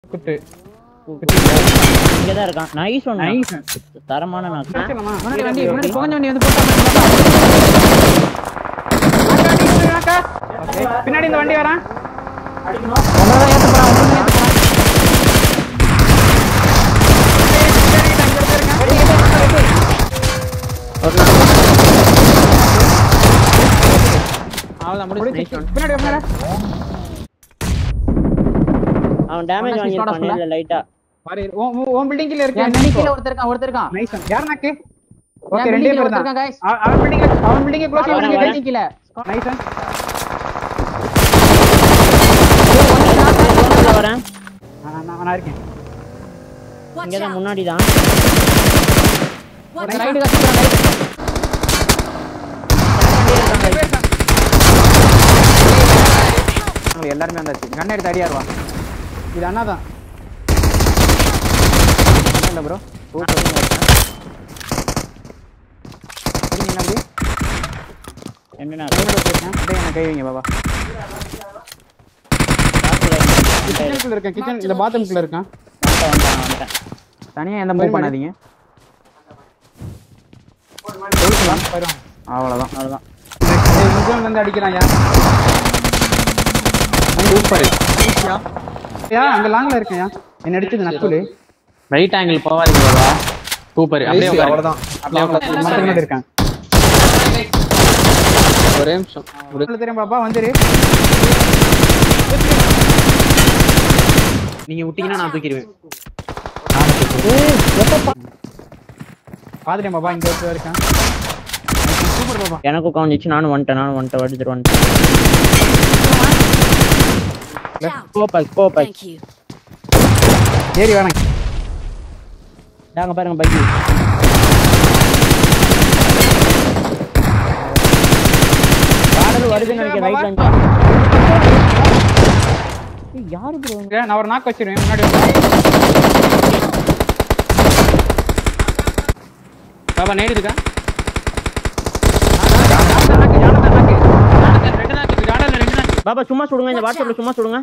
Good இங்கதான் இருக்கான் nice one nice தரமான நாக்கு முடிச்சிடலாமா முன்னாடி வண்டி முன்னாடி புகஞ்ச வண்டி வந்து போட்டா Okay. பின்னாடி இந்த வண்டி வரான் உங்களை தான் ஏத்த போறான் உங்களை தான் ஏத்த போறான் அவ்வளவுதான் முடிச்சு பின்னாடி வா, பின்னாடி அவன் டேமேஜ் ஒண்ணா வாங்கியிருப்பான் ஸ்குவாடா நேர்ல லைட்டா பாரு உன் உன்- உன் பில்டிங்ல இருக்கு என் பில்டிங்ல ஒருத்தர் இருக்கான் ஒருத்தர் இருக்கான் நைஸ் யார் நாக்கு என் ஓகே ரெண்டே பில்டிங்ல பேர் ஒருத்தர் தான் இருக்கான் guys அவ- அவன் பில்டிங்ல அவன் பில்டிங் க்ளோஸ் அவன் பண்ணுங்க பில்டிங் கீழ நைஸ் உள்ள வரேன் நான் நான் இருக்கேன் இங்கதான் முன்னாடி தான் ரைடு கஷ்டம் ரைட் அவங்க எல்லாருமே வந்தாச்சு கண்ணை எடுத்து அடியா இருவா இது அண்ணா தான் இல்லை ப்ரோ என்ன ரெண்டு நாள் அப்படியே என்ன கை வைங்க பாபா கிச்சனுக்குள்ள இருக்கேன் கிச்சன் இந்த பாத்ரூம்குள்ள இருக்கேன் வந்துட்டேன் வந்துட்டேன் வந்துட்டேன் தனியா எந்த மூவ் பண்ணாதீங்க அவ்வளவுதான் அவ்வளவுதான் முகம் வந்து அடிக்கிறான் யா சூப்பர் யா அங்க லாங்ல இருக்கேன் யா என்ன அடிச்சது நக்குலு ரைட் ஆங்கிள் போவாதீங்க பாபா சூப்பர் அப்படியே உட்காருங்க. அவ்வளவுதான் அப்படியே உட்காருங்க. மரத்துக்கு முன்னாடி இருக்கான் ஒரே நிமிஷம் ஒரு உங்களுக்கு தெரியும் பாப்பா வந்துரு நீங்க விட்டீங்கன்னா நான் தூக்கிடுவேன் பாத்துட்டேன் பாப்பா இங்க ஒருத்தர் இருக்கான் சூப்பர் பாப்பா எனக்கு உட்காந்துச்சு நானும் வந்துட்டேன் நானும் வந்துட்டேன் எடுத்துட்டு வந்துட்டேன் கோபால் கோபால் Thank you. ஏறி வேணாம் தாங்க பாருங்க பைக்கு பாடல் வருதுன்னு நினைக்கிறேன் ரைட்ல யாரு ப்ரோ ஏய், நான் ஒரு நாக்கு வச்சிருவேன் முன்னாடி வந்து. பாபா நேடு இருக்கா நாக்கு, நாக்கு, ஜானதா நாக்கு. ரெண்டு நாள் இருக்கு கார்டன்ல ரெண்டு நாள் பாபா சும்மா சுடுங்க இந்த வாட்ஸ்அப்ல சும்மா சுடுங்க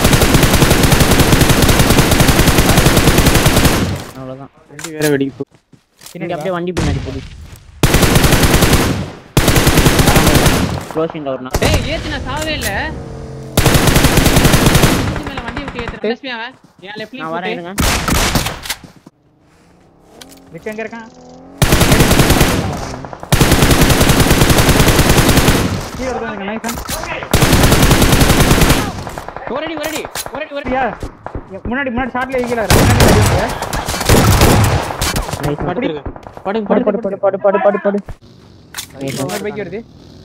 அவ்வளவுதான் ரெண்டு வேற வெடிக்கு இங்க அப்படியே வண்டி பின்னாடி போகுது க்ளோசிங் ஒரு நாள் டேய் ஏத்து நான் சாவே இல்ல வண்டி மேல வண்டி விட்டு ஏத்துறேன் லட்சுமி அவன் என் லெஃப்ட்ல நான் வரேன் இருங்க விட்டு எங்க இருக்கான் கீழே ஒருத்தன் இருக்கான், nice ஆ. ஒரடி ஒரடி ஒரடி ஒரடி யா, முன்னாடி முன்னாடி ஷார்ட்ல ஈகல முன்னாடி அடிங்க. நைஸ் படுத்துருங்க படுங்க படு படு படு படு படு படு படு படு இன்னொரு பைக் வருது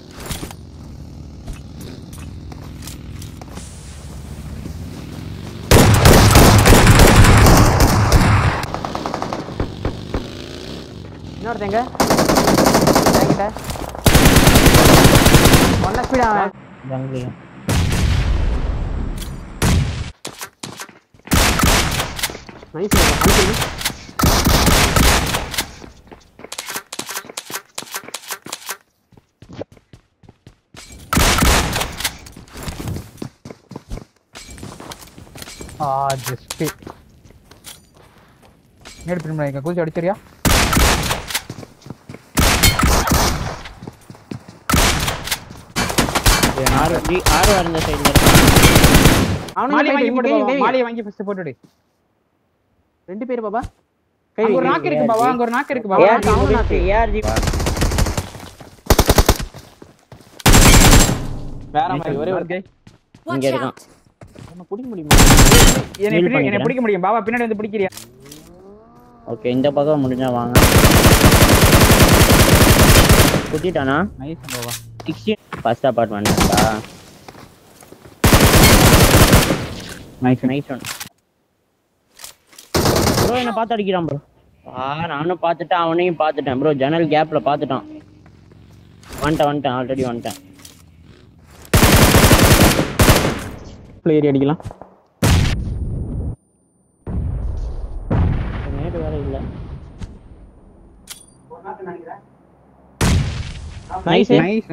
இன்னொருத்தங்க என்கிட்ட ஒன்ன ஸ்பீட் அவன் ஜங்கிலியா நைஸ் அழுத்துங்க ஆ ஜஸ்ட் நேடு பிரிண்ட் பண்ணிக்க குதிச்சு அடிச்சிரியா ஆறு ஜி ஆறு இருந்த சைடுல மாலி வாங்கி அவனும் போடு கை பாபா, கை மாலியை வாங்கி ஃபர்ஸ்ட் போட்டுடு ரெண்டு பேர் பாபா அங்க ஒரு நாக்கு இருக்கு பாபா அங்க ஒரு நாக்கு இருக்கு பாபா ஏஆர்ஜி முடிச்சு ஏஆர்ஜி வேற மாதிரி ஒரே ஒரு Watch இங்க இருக்கான் out. நம்ம பிடிக்க முடியுமா என்னை Heal பிடி- என்னை பண்ணிக்கிறேன். பிடிக்க முடியும் பாபா பின்னாடி வந்து பிடிக்கிறியா ஓகே இந்த பக்கம் முடிஞ்சா வாங்க குத்திட்டானா நைஸ் பாபா சிக்ஸ்டீன் ஃபர்ஸ்ட் அப்பார்ட்மெண்ட்டா நைஸ் நைஸ் ஒன் ப்ரோ என்ன பார்த்து அடிக்கிறான் ப்ரோ ஆ நானும் பார்த்துட்டேன் அவனையும் பார்த்துட்டேன் ப்ரோ ஜன்னல் கேப்ல பார்த்துட்டான் வந்துட்டேன் வந்துட்டேன் ஆல்ரெடி வந்துட்டேன் ஏறி அடிக்கலாம் நேடு வேற இல்ல நைஸ் நைஸ்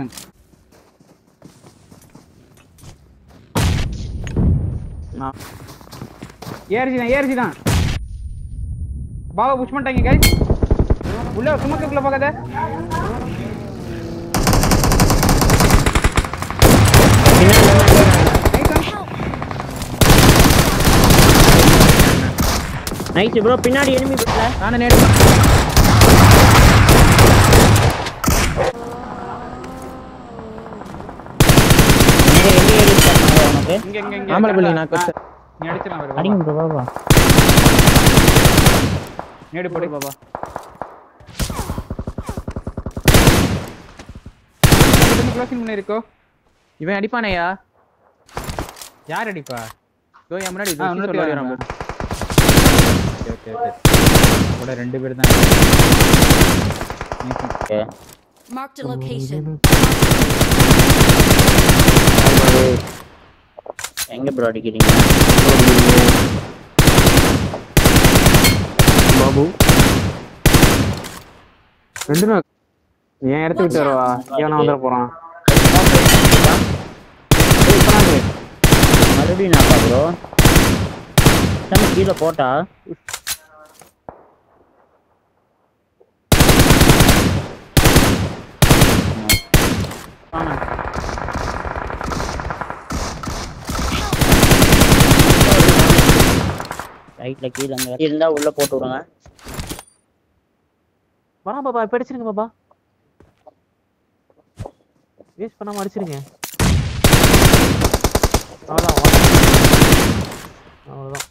ஏஆர்ஜி தான் ஏஆர்ஜி தான் பாவா புஷ் பண்ணிட்டாங்க கைஸ் உள்ள சுமக்குள்ள போகாத நைஸ் ப்ரோ பின்னாடி எனிமி பட்டல நானே நேடு உனக்கு இங்க இங்க இங்க ஆம்பளை பிள்ளைங்க நான் கொச்சு. நீ அடிச்சிடலாம் பாரு, அடிங்க ப்ரோ பாபா நேடு போடு பாபா க்ளோசிங் பண்ணி இருக்கோ இவன் அடிப்பானேயா யார் அடிப்பா இதோ என் முன்னாடி ஆ, இதோ இன்னொருத்தன் சொல்ல வரான் வரான் ஓகே ஓகே ஓகே கூட ரெண்டு பேர் தான் ஓகே Marked a location. எங்க ப்ரோ அடிக்கிறீங்க பாபு ரெண்டு நாள் என் இடத்த விட்டு வரவா இவனா வந்துட போறான் ஏய், இப்ப நான் போய். மறுபடியும் நாப்பா ப்ரோ தம்பி கீழே போட்டா ஆனா. ரைட்ல கீழே அந்த இருந்தா உள்ள போட்டு விடுங்க வரான் பாபா இப்ப அடிச்சிருங்க பாபா வேஸ்ட் பண்ணாம அடிச்சிருங்க அவ்வளோதான் அவ்வளோதான்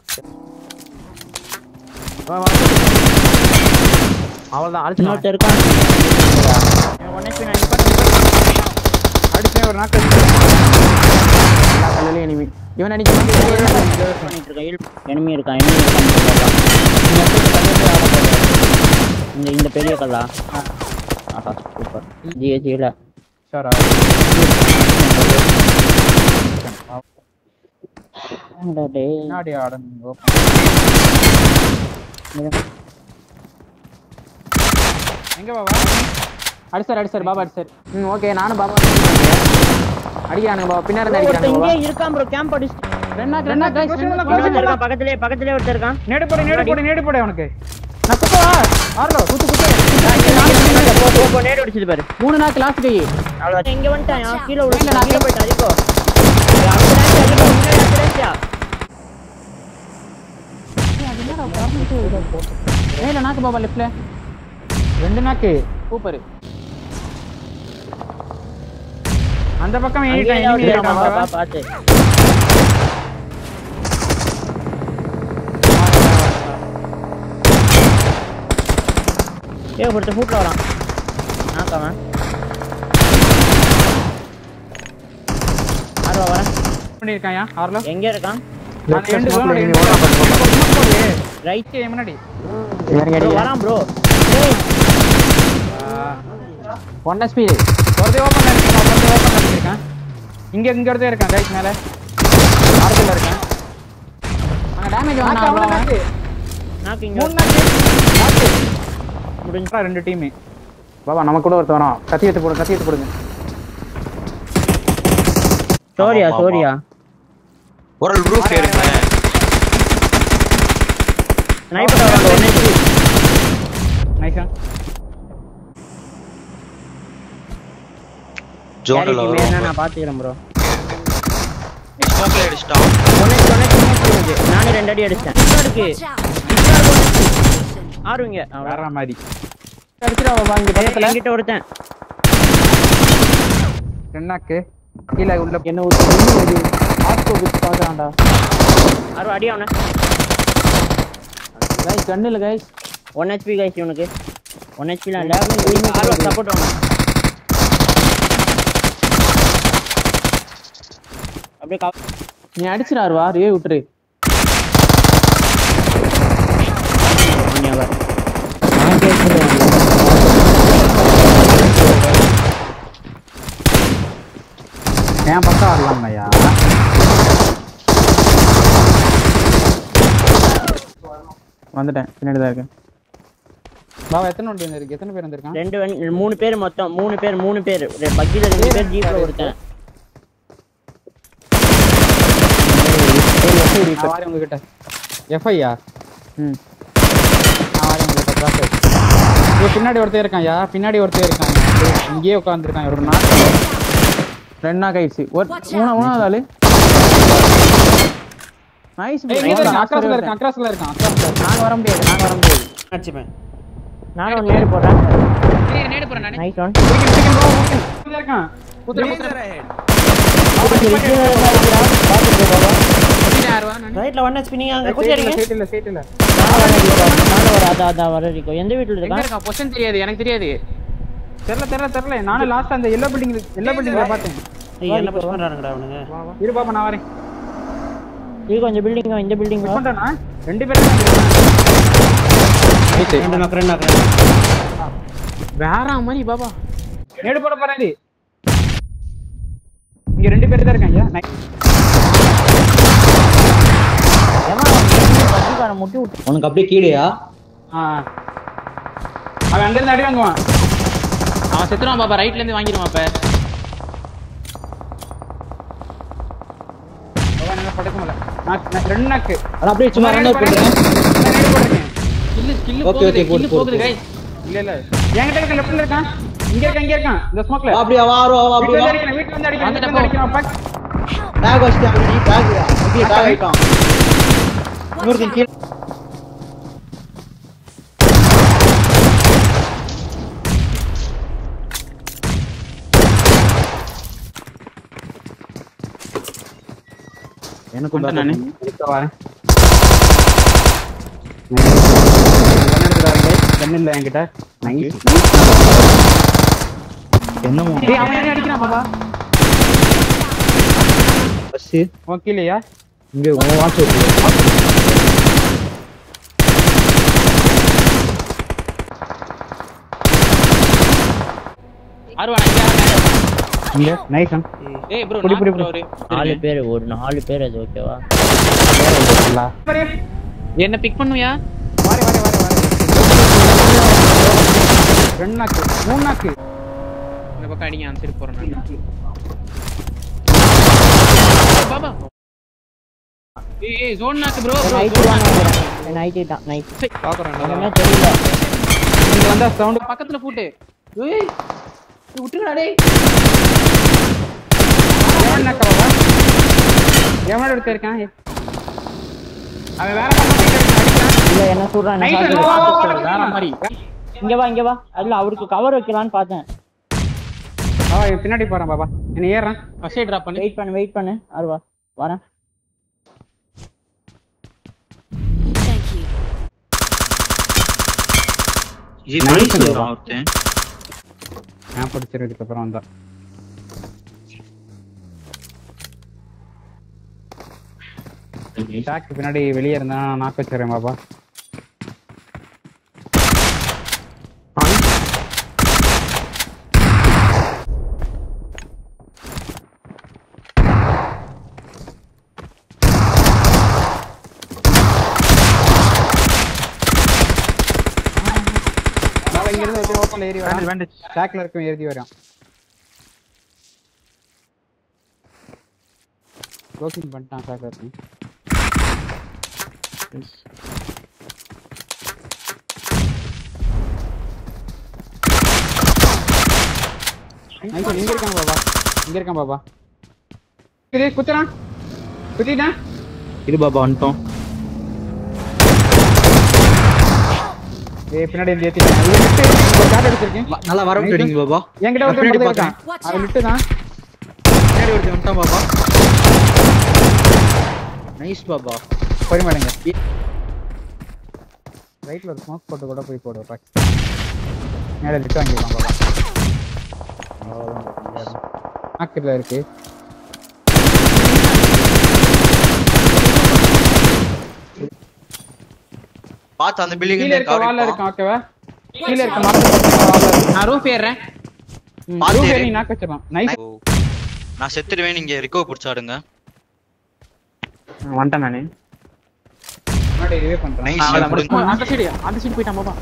வா, வா. அவ்வளோதான் அடிச்சு இன்னொருத்தர் இருக்கான் ஒன்னே அடிச்சேன் ஒரு நாக்கு எல்லா கல்லுலயும் enemy. இவன் அடிக்கிறான் பண்ணிட்டு இருக்கேன் enemy இருக்கான் enemy இருக்கான் இந்த இந்த பெரிய கல்லா ஆஹா சூப்பர் ஜிஹெச்சியில் சாரா பின்னாடி ஆடணும் எங்க பாபா அடிச்சார் அடிச்சார் பாபா அடிச்சார் ம் ஓகே நானும் பாபா அடிக்கிறானுங்க பாபா பின்னாடி இருந்து அடிக்கிறானுங்க இங்கே பாபா இருக்கான் ப்ரோ கேம்ப் அடிச்சு ரெண்டா ரெண்டா guys, ரெண்டா ஒருத்தன் இருக்கான் பக்கத்துலயே பக்கத்துலயே ஒருத்தர் இருக்கான் நேடு போடு நேடு போடு நேடு போடு அவனுக்கு நான் குத்துவா ஆர்லோ குத்து குத்து போ, போ, போ, நேடு அடிச்சது பாரு மூணு நாக்கு லாஸ்ட் கை அவ்வளவுதான் இங்க வந்துட்டான் கீழே விழுந்து நான் கீழே போயிட்டு அடிக்கோ அடுத்த dance அடிக்கோ முன்னாடி அடுத்த dance ஆ. ஏல நாக்கு பாபா லெஃப்ட்ல ரெண்டு நாக்கு சூப்பர் அந்த பக்கம் அங்கேயே ஏறிட்டான், தான் enemy ஒருத்தன் ஏறிட்டான் இருக்கான், பாபா. பா, பார்த்து ஏ ஒருத்தன் ஃபுட்ல வரான் நாக்காவன் ஆர்வா வரேன் பண்ணிருக்காயா ஆர்லோ எங்க இருக்கான் அந்த end zone ஓட end ஓட போடு. ரைட் ஏய், முன்னாடி இறங்கி ப்ரோ அடி வரான் ப்ரோ ஒன் ஸ்பீடு ஒருத்தே ஓபன் அடிச்சிருக்கான் ஒருத்தே ஓபன் அடிச்சிருக்கான் இங்க இங்க ஒருத்தே இருக்கான் கைஸ் மேல ஆரத்துல இருக்கான் அங்க டேமேஜ் நாக்கு, அவன வாங்க நாக்கு. நாக்கு இங்க மூணு நாக்கு. நாக்கு. முடிஞ்சு ரெண்டு டீம் பாபா நம்ம கூட ஒருத்தர் வரோம் கத்தி எடுத்து போடுங்க கத்தி எடுத்து போடுங்க சோரியா ஆமா, ஆமா. சோரியா ஒரு ரூஃப் ஏறுங்க ஸ்னைப்பர் வரான் ஒன்னே நைஸா ஜோன்ல வேணா வரும் நான் பாத்துக்கிறேன் ப்ரோ ஸ்மோக்ல அடிச்சிட்டான் ஒன்னே ஒன்னே ஒன்னே நானும் ரெண்டு அடி அடிச்சேன் இன்னும் இருக்கு Watch out. ஆறுவீங்க வேற மாதிரி அடிச்சிடா பாபா இங்க பக்கத்துல என்கிட்ட ஒருத்தன் ரெண்டு நாக்கு கீழே உள்ள என்ன ஒரு இது ஆஸ்கோ குத்து பாக்குறான்டா ஆறு அடி அவனை கைஸ் கண்ணு இல்ல கைஸ் ஒன் ஹெச்பி கைஸ் இவனுக்கு ஒன் ஹெச்பிலாம் இல்லை ஆறு சப்போர்ட் அவனை அப்படியே கவ- நீ அடிச்சிடாருவா ரிவே விட்டுரு அவன் அவர். என் பக்கம் வரலாம் ஐயா வந்துட்டேன் பின்னாடி தான் இருக்கேன் பாபா எத்தனை வண்டி வந்திருக்கு எத்தனை பேர் வந்திருக்கான் ரெண்டு வண்டி மூணு பேர் மொத்தம் மூணு பேர் மூணு பேர் பக்கில ரெண்டு பேர் ஜீப்ல ஒருத்தன் நான் வாரேன் உங்ககிட்ட எஃப்ஐயா ம் நான் வரேன் உங்களுக்கு ப்ராசஸ் இங்க பின்னாடி ஒருத்தன் இருக்கான்யா பின்னாடி ஒருத்தன் இருக்கான் இங்கேயே உட்காந்துருக்கான் ஒரு நாள் ரெண்டு நாள் ஆயிடுச்சு ஒரு Watch மூணா out. மூணாவது ஆளு நைஸ் அக்ராஸ்ல இருக்கான் அக்ராஸ்ல இருக்கான் அக்ராஸ்ல இருக்கான் நாங்க வர முடியாது நாங்க வர முடியாது அடிச்சுப்பேன் நானும் ஒரு நேரு போடுறேன் நேடு போறேன் நானே நைட் ஒன் இங்க இருக்கான் குத்துற குத்துற ரைட்ல ஒன் ஹெச்பி நீங்க அங்க குத்தி அடிங்க சைட் இல்ல சைட் இல்ல நானும் வரேன் ரிகோ. நானும் வர அதான் அதான் வர ரிகோ எந்த வீட்டுல எங்க இருக்கா இருக்கான் பொசிஷன் தெரியாது எனக்கு தெரியாது தெரியல தெரியல தெரியல நானும் லாஸ்ட் அந்த எல்லோ பில்டிங் எல்லோ பில்டிங்ல பார்த்தேன் ஏய், என்ன புஷ் பண்றானுங்கடா அவனுங்க இரு பாப்பா நான் வரேன் ரிகோ இந்த பில்டிங் இந்த பில்டிங் புஷ் பண்றேனா ரெண்டு பேரும் ரெண்டு நாக்கு ரெண்டு நாக்கு வேற மாதிரி பாபா நேடு போட போறாரு இங்க ரெண்டு பேர் தான் இருக்காங்க நான் பட்டிக்கார முட்டி விட்டு உனக்கு அப்படியே கீழேயா ஆ அவன் அங்க இருந்து அடி வாங்குவான் அவன் செத்துருவான் பாப்பா ரைட்ல இருந்து வாங்கிடுவான் அப்ப அவன் என்னால படுக்க முடியல நான் நான் ரெண்டு நாக்கு ஆனா அப்படியே சும்மா ரன் அவுட் பண்றேன் நான் நேடு போட்டிருக்கேன் கில்லு கில்லு Okay, போகுது okay, போடு, கில்லு போடு, போகுது போடு. guys இல்ல இல்ல என்கிட்ட இருக்க லெஃப்ட்ல இருக்கான் இங்க இருக்கான் இங்க இருக்கான் இந்த ஸ்மோக்ல அப்படியே வா வா வா வீட்ல அப்படியே வந்து வா அடிக்கிறான் வீட்ல வந்து அடிக்கிறான் வீட்ல வந்து அடிக்கிறான் பாக் பேக் வச்சிட்டேன் அப்படி பேக் அப்படியே பேக் ஆயிட்டான் இன்னொருத்தன் கீழே எனக்கும் நானே வரேன் கன் இல்ல என்கிட்ட நைஸ் என்னமோ டேய் அவன் என்ன அடிக்கிறான் பாப்பா பஸ் ஓகே இல்லையா இங்க உன் வாட்ச் இருக்கு அருவானா இங்க இங்க நைஸ் ஏய் ப்ரோ புடி, புடி, ப்ரோ புடி. ஒரு நாலு பேர் ஒரு நாலு பேர் அது ஓகேவா என்ன பிக் பண்ணுவியா வாரே வாரே வாரே வாரே ரெண்டு நாக்கு மூணு நாக்கு இந்த பக்கம் அடிங்க அந்த சைடு போறேன் நான் பாபா ஏய் ஏய் ஜோன் நாக்கு ப்ரோ நைட்டு தான் நினைக்கிறேன் நைட்டு தான் நைட் பாக்குறேன் ஒண்ணுமே தெரியல இங்க வந்தா சவுண்ட் பக்கத்துல போட்டு ஏய் விட்டுடா டேய் எவன் நாக்க பாப்பா எவனோட எடுத்து இருக்கான் அவன் வேற பக்கம் போயிட்டு இருக்கான், அடிக்கிறான். இல்ல என்ன சொல்றான் என்ன Nice, சாப்பிடு. வா, வா, வா, வேற வா. மாதிரி இங்க வா இங்க வா அதுல அவருக்கு கவர் வைக்கலாம்னு பார்த்தேன் அவன் இவன் பின்னாடி போறான் பாப்பா என்ன ஏறான் ஃபர்ஸ்ட் சைடு டிராப் பண்ணு வெயிட் பண்ணு வெயிட் பண்ணு அருவா வரேன் Thank you. இது Nice, nice bro. ஒருத்தன் நான் படிச்சிருக்கிறதுக்கு அப்புறம் வந்தான் டாக்கு பின்னாடி வெளியே இருந்தா நாக்கு வச்சிடறேன் பாப்பா நான் இங்க இருந்து வச்சு ஓப்பன்ல ஏறி வரேன் டாக்ல இருக்கும் ஏறி வரான் க்ளோசிங் பண்ணிட்டான் டாக்ல இருக்கும் நைஸ் இங்க இருக்கான் பாபா இங்க இருக்கான் பாபா இது குத்துறான் குத்திட்டான் இது பாபா வந்துட்டோம் ஏய் பின்னாடி இருந்து ஏத்திட்டேன் இது விட்டு ஒரு கார்டு எடுத்திருக்கேன் வ- நல்லா வர விட்டுறீங்க பாபா என்கிட்ட நான் ஒருத்தன் பின்னாடி மட்டும் இருக்கான் Watch அவன் out. விட்டு தான் பின்னாடி ஒருத்தன் வந்துட்டான் பாபா நைஸ் பாபா பொறுமையாடுங்க ரைட்ல ஒரு ஸ்மோக் போட்டு கூட போய் போடு பாக் மேல லிட்டு வாங்கிடலாம் பாபா நாக்கில் இருக்கு பார்த்து அந்த பில்டிங் கீழே இருக்க வால்ல இருக்கான் ஓகேவா கீழே இருக்க மார்க் நான் ரூஃப் ஏறேன் பாத்து ரூஃப் ஏறு. நீ நாக்க வச்சிடலாம் நைஸ் நான் செத்துடுவேன் நீங்க ரிகோ பிடிச்சாடுங்க வந்துட்டேன் நானு முன்னாடி ரிவே பண்றேன் நைஸ் அவ்வளவுதான், முடிச்சு. அந்த சைடு அந்த சைடு போயிட்டான் பாபா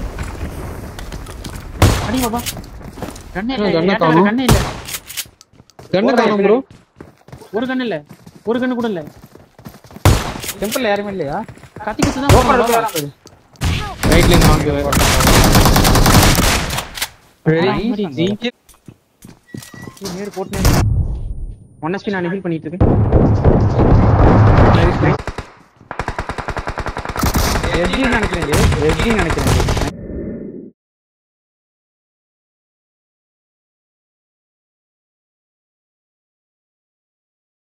அடி பாபா கண்ணே இல்ல கண்ணை ஏன்டா காணோம். கண்ணே இல்ல கண்ணு காணும் ப்ரோ ஒரு கண்ணு இல்ல ஒரு கண்ணு கூட இல்ல டெம்பிள் யாருமே இல்லையா கத்தி கத்தி தான் ஓப்பன் போகுது. இருக்கு. ரைட்ல இருந்து வாங்க ரெடி ஆ, ஜி ஏய், நேரு போட்டு நேரு. ஒன் எஸ்பி நான் ஹீல் பண்ணிட்டு இருக்கேன் எஸ்டி நினைக்கிறேன் இது. எஸ்டி நினைக்கிறேன் இது.